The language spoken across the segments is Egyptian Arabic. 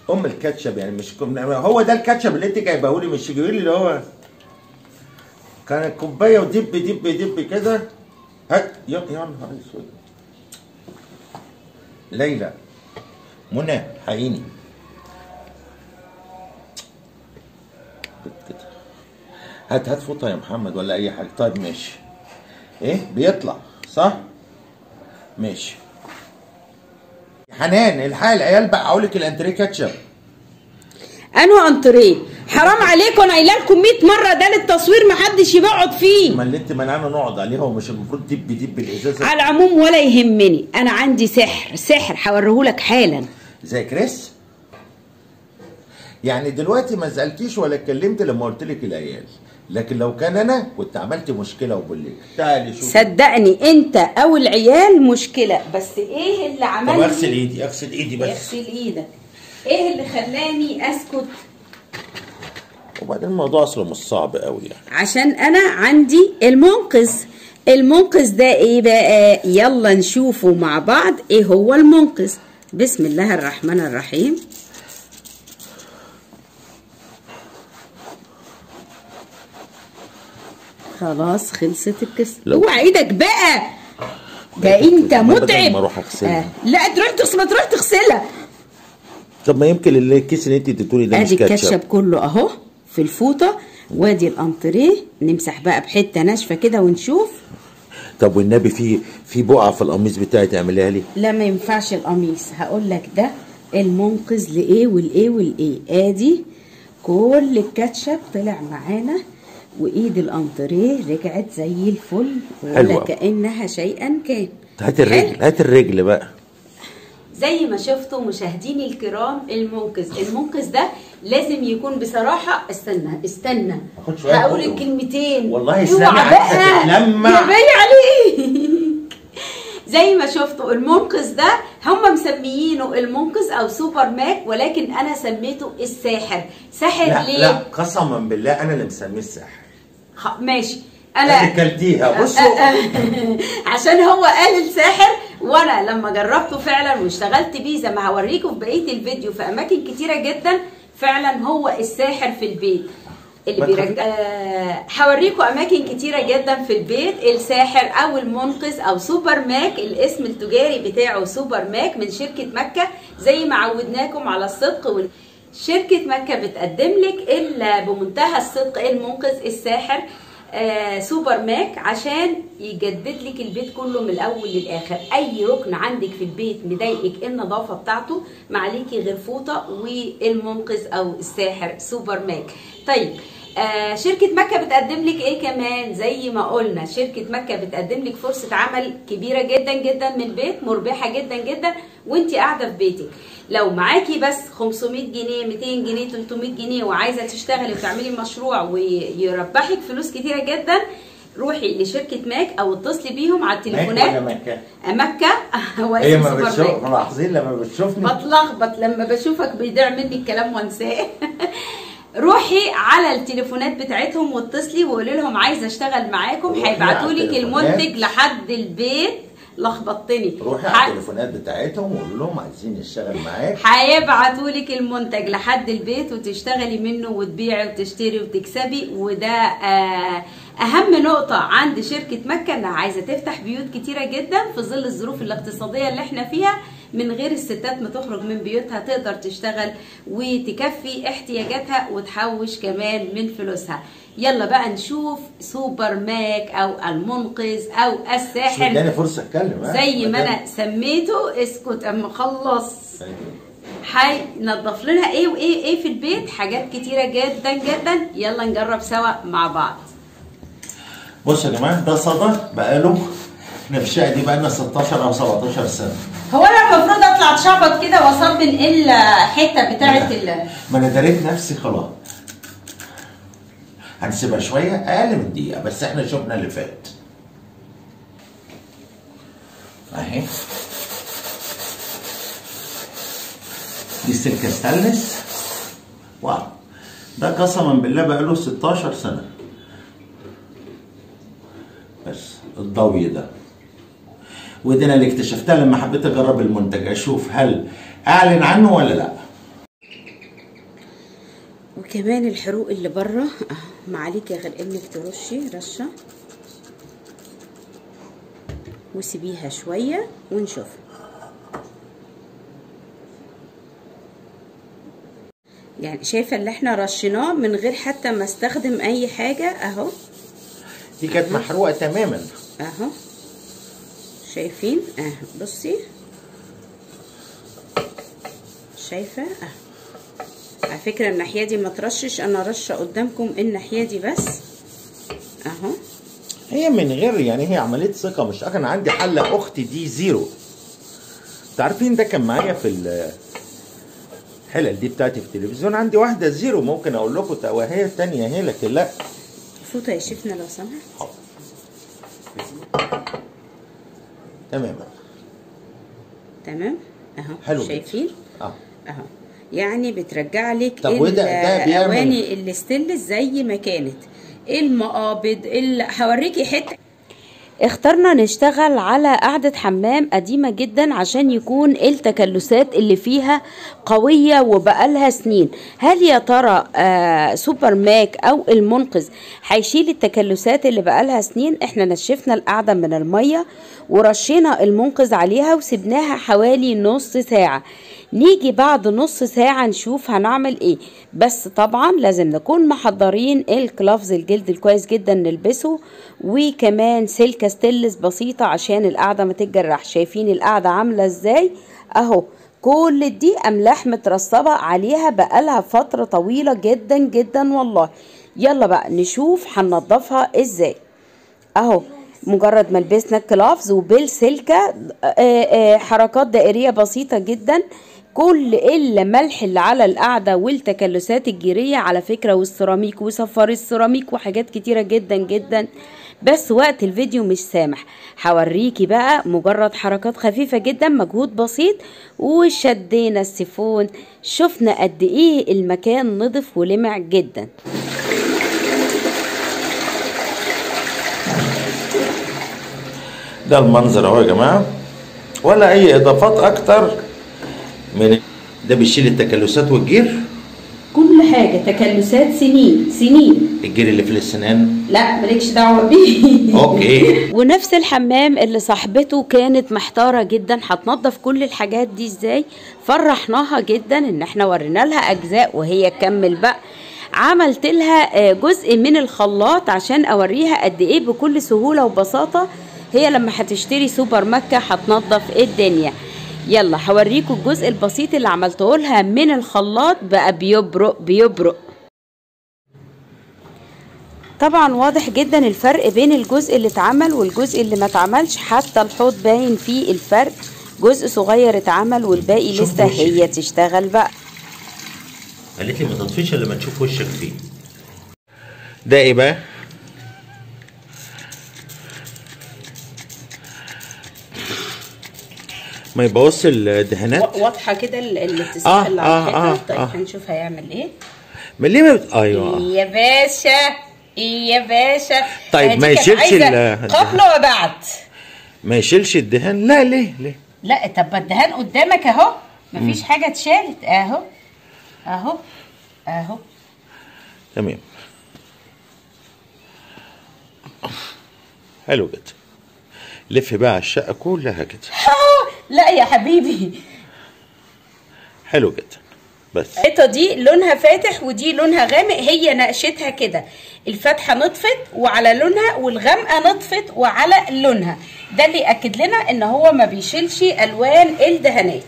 ام الكاتشب يعني مش كم... هو ده الكاتشب اللي انت جايبه لي مش جايبه لي اللي هو كان كوبايه ودب دب دب كده هات يا يا نهار اسود ليلى منى حقيني كده. هات هات فوطه يا محمد ولا اي حاجه طيب ماشي ايه بيطلع صح ماشي حنان الحق العيال بقى لك الانتريه كاتشب انه انتريه حرام عليكم انا قايله لكم 100 مره ده للتصوير محدش يقعد فيه ما اللي انت منعنا نقعد عليها ومش المفروض دب دب الازازه على العموم ولا يهمني انا عندي سحر سحر هوريهولك حالا زي كريس يعني دلوقتي ما زعلتيش ولا اتكلمت لما قلت لك العيال لكن لو كان انا كنت عملت مشكله وبقول لك تعالي شوفي صدقني انت او العيال مشكله بس ايه اللي طب عمل اغسل ايدي اغسل ايدي بس اغسل ايدك ايه اللي خلاني اسكت وبعدين الموضوع اصلا مش صعب قوي يعني عشان انا عندي المنقذ المنقذ ده ايه بقى يلا نشوفه مع بعض ايه هو المنقذ بسم الله الرحمن الرحيم خلاص خلصت القصه لو- اوعى ايدك بقى ده انت ما بدل متعب ما أروح أغسلها. آه. لا تروح تغسل ما تروح تغسلها طب ما يمكن اللي الكيس اللي انت اديتولي ده مش ادي الكاتشب كاتشب كله اهو في الفوطه وادي الانتريه نمسح بقى بحته ناشفه كده ونشوف طب والنبي في في بقعه في القميص بتاعي تعملها لي لا ما ينفعش القميص هقول لك ده المنقذ لايه والايه والايه ادي كل الكاتشب طلع معانا وايد الانتريه رجعت زي الفل حلوة. ولا كانها شيئا كان هات الرجل هات الرجل بقى زي ما شفتوا مشاهديني الكرام المنقذ المنقذ ده لازم يكون بصراحة استنى استنى هاخد شوية هقول بقى. الكلمتين والله اسلامي اوعى عايزة بقى. تتلمع. يا باين عليك زي ما شفتوا المنقذ ده هم مسميينه المنقذ او سوبر ماك ولكن انا سميته الساحر ساحر لا ليه لا قسما بالله انا اللي مسميه الساحر خ- ماشي انا انا كلتيها بصوا عشان هو قال الساحر وانا لما جربته فعلا واشتغلت بيه زي ما هوريكم في بقيه الفيديو في اماكن كتيره جدا فعلا هو الساحر في البيت اللي ما بيرجع آه، هوريكم اماكن كتيره جدا في البيت الساحر او المنقذ او سوبر ماك الاسم التجاري بتاعه سوبر ماك من شركه مكه زي ما عودناكم على الصدق وال... شركة مكة بتقدم لك إلا بمنتهى الصدق المنقذ الساحر آه سوبر ماك عشان يجدد لك البيت كله من الأول للآخر أي ركن عندك في البيت مضايقك النظافة بتاعته معليكي غير فوطة والمنقذ أو الساحر سوبر ماك طيب آه شركة مكة بتقدم لك ايه كمان زي ما قلنا شركة مكة بتقدم لك فرصة عمل كبيرة جدا جدا من البيت مربحة جدا جدا وانت قاعدة في بيتك لو معاكي بس 500 جنيه 200 جنيه 300 جنيه وعايزة تشتغلي وتعملي مشروع ويربحك فلوس كتيرة جدا روحي لشركة ماك او اتصلي بيهم على التليفونات مكة آه، مكة هو هي اسمه ما سوبر بتشوف ماك ملاحظين لما بتشوفني بتلخبط لما بشوفك بيضيع مني الكلام وانساه روحي على التليفونات بتاعتهم واتصلي وقولي لهم عايزه اشتغل معاكم روحي هيبعتوا على لك التليفونات. المنتج لحد البيت لخبطتني روحي ح- على التليفونات بتاعتهم وقول لهم عايزين نشتغل معاك هيبعتوا لك المنتج لحد البيت وتشتغلي منه وتبيعي وتشتري وتكسبي وده آه اهم نقطة عند شركة مكة انها عايزة تفتح بيوت كتيرة جدا في ظل الظروف الاقتصادية اللي احنا فيها من غير الستات ما تخرج من بيوتها تقدر تشتغل وتكفي احتياجاتها وتحوش كمان من فلوسها يلا بقى نشوف سوبر ماك او المنقذ او بس الساحر اداني فرصه اتكلم ها؟ زي ما مدام. انا سميته اسكت اما اخلص أيوة. هنضف لنا ايه وايه ايه في البيت حاجات كتيره جدا جدا يلا نجرب سوا مع بعض بصوا يا جماعه ده صدى بقاله احنا في الشقه دي بقالنا 16 او 17 سنه هو انا المفروض اطلع اتشعبط كده واصب الحته بتاعه ال ما انا دريت نفسي خلاص هنسيبها شويه اقل من دقيقه بس احنا شفنا اللي فات اهي دي سلكه ستانلس واو ده قسما بالله بقاله 16 سنه بس الضوي ده ودي انا اللي اكتشفتها لما حبيت اجرب المنتج اشوف هل اعلن عنه ولا لا وكمان الحروق اللي بره اهو ما عليك غير انك ترشي رشه وسيبيها شويه ونشوف يعني شايفه اللي احنا رشيناه من غير حتى ما استخدم اي حاجه اهو دي كانت محروقه تماما اهو شايفين اهو بصي شايفه اهو على فكره الناحيه دي ما ترشش انا رشه قدامكم الناحيه دي بس اهو هي من غير يعني هي عمليه ثقه مش اكتر انا عندي حله اختي دي زيرو تعرفين ده كان معايا في الحلل دي بتاعتي في التلفزيون عندي واحده زيرو ممكن اقول لكم توهيه تانية اهي لكن لا فوطه يا شيفنا لو سمحت تمام تمام اهو حلو جدا. شايفين اه اهو يعني بترجع لك طب وده- ده بيعمل- الاواني الستينلس زي ما كانت المقابض اللي هوريكي حته اخترنا نشتغل على قعدة حمام قديمة جدا عشان يكون التكلسات اللي فيها قوية وبقالها سنين هل يا ترى آه سوبر ماك او المنقذ هيشيل التكلسات اللي بقالها سنين احنا نشفنا القعدة من المية ورشينا المنقذ عليها وسبناها حوالي نص ساعة نيجي بعد نص ساعة نشوف هنعمل ايه بس طبعا لازم نكون محضرين الكلافز الجلد الكويس جدا نلبسه وكمان سلكة ستيلس بسيطة عشان القعدة ما تتجرح شايفين القعدة عاملة ازاي اهو كل دي املاح مترصبة عليها بقالها فترة طويلة جدا جدا والله يلا بقى نشوف هننضفها ازاي اهو مجرد ما لبسنا الكلافز وبالسلكه آه، آه، حركات دائريه بسيطه جدا كل الا ملح اللي على القعده والتكلسات الجيريه على فكره والسيراميك وصفار السيراميك وحاجات كتيره جدا جدا بس وقت الفيديو مش سامح هوريكي بقى مجرد حركات خفيفه جدا مجهود بسيط وشدينا السيفون شفنا قد ايه المكان نضف ولمع جدا ده المنظر اهو يا جماعه ولا اي اضافات اكتر من ده بيشيل التكلسات والجير كل حاجه تكلسات سنين سنين الجير اللي في السنان لا مالكش دعوه بيه اوكي ونفس الحمام اللي صاحبته كانت محتاره جدا هتنضف كل الحاجات دي ازاي فرحناها جدا ان احنا ورينا لها اجزاء وهي تكمل بقى عملت لها آه، جزء من الخلاط عشان اوريها قد ايه بكل سهوله وبساطه هي لما هتشتري سوبر مكه هتنضف الدنيا يلا هوريكم الجزء البسيط اللي عملته لها من الخلاط بقى بيبرق بيبرق طبعا واضح جدا الفرق بين الجزء اللي اتعمل والجزء اللي ما اتعملش حتى الحوض باين فيه الفرق جزء صغير اتعمل والباقي شوف لسه وشك. هي تشتغل بقى قالت لي ما تطفيش الا لما تشوف وشك فيه ده ايه بقى ما يبوظش الدهانات واضحه كده ال- آه، الاتساق اللي على آه، الحيطه آه، طيب آه. هنشوف هيعمل ايه ما ليه ما بت... ايوه يا باشا يا باشا طيب، دي ما كانت يشيلش عايزة ال- قبل وبعد ما يشيلش الدهان لا ليه ليه لا طب ما الدهان قدامك اهو مفيش حاجه اتشالت اهو اهو اهو تمام حلو جدا لف بقى على الشقه كلها كده لا يا حبيبي حلو جدا بس الحيطه دي لونها فاتح ودي لونها غامق هي نقشتها كده الفاتحه نطفت وعلى لونها والغامقه نطفت وعلى لونها ده اللي ياكد لنا ان هو ما بيشيلش الوان الدهانات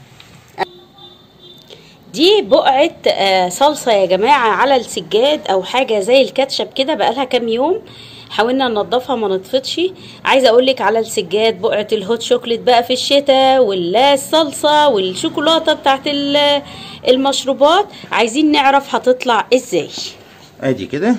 دي بقعة آه، صلصة يا جماعة على السجاد أو حاجة زي الكاتشب كده بقالها كام يوم حاولنا ننضفها ما نطفتش عايزه اقول لك على السجاد بقعه الهوت شوكليت بقى في الشتاء والصلصه والشوكولاته بتاعت ال- المشروبات عايزين نعرف هتطلع ازاي ادي كده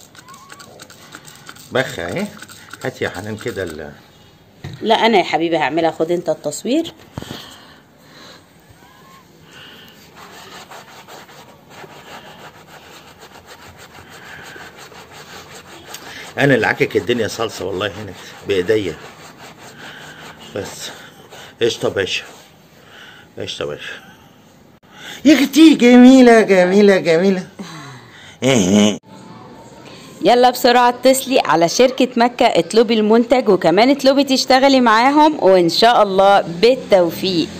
بخ اهي هات يا حنان كده ال- لا انا يا حبيبي هعملها خد انت التصوير انا اللي عاكك الدنيا صلصه والله هنا بايديا بس قشطه باشا قشطه باشا يا اختي جميله جميله جميله يلا بسرعة اتصلي على شركة مكة اطلبي المنتج وكمان اطلبي تشتغلي معاهم وان شاء الله بالتوفيق